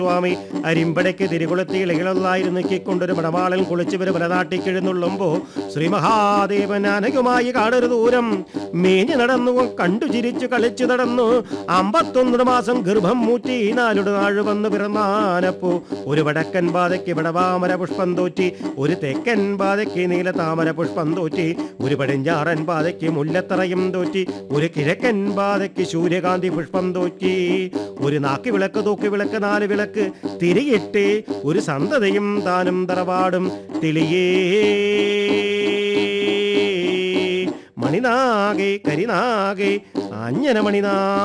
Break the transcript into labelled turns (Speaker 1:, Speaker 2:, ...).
Speaker 1: സ്വാമി അരിമ്പടയ്ക്ക് തിരികുളത്തി ഇളകളായിരുന്നു കൊണ്ടൊരു പടവാളൻ കുളിച്ചുവർ പലനാട്ടിക്കിഴുന്നുള്ളുമ്പോ ശ്രീ മഹാദേവൻ അനകുമായി കാടൊരു ദൂരം മേഞ്ഞു നടന്നു കണ്ടു ചിരിച്ചു കളിച്ചു നടന്നു അമ്പത്തൊന്നര മാസം ഗർഭം മൂറ്റി നാലുടെ നാഴ് വന്ന് പിറന്നാനപ്പോ ഒരു വടക്കൻ ബാധയ്ക്ക് വടവാമര പുഷ്പം തോറ്റി ഒരു തെക്കൻ ബാധയ്ക്ക് നീല താമര പുഷ്പം തോറ്റി ഒരു പടിഞ്ഞാറൻ ബാധയ്ക്ക് മുല്ലത്തറയും തോറ്റി ഒരു കിഴക്കൻ ബാധയ്ക്ക് സൂര്യകാന്തി പുഷ്പം തോറ്റി ഒരു നാക്കി വിളക്ക് തൂക്കി വിളക്ക് നാല് വിളക്ക് തിരിയിട്ട് ഒരു സന്തതയും താനും തറവാടും തെളിയേ മണിനാകെ കരിനാകെ അഞ്ഞന മണിനാ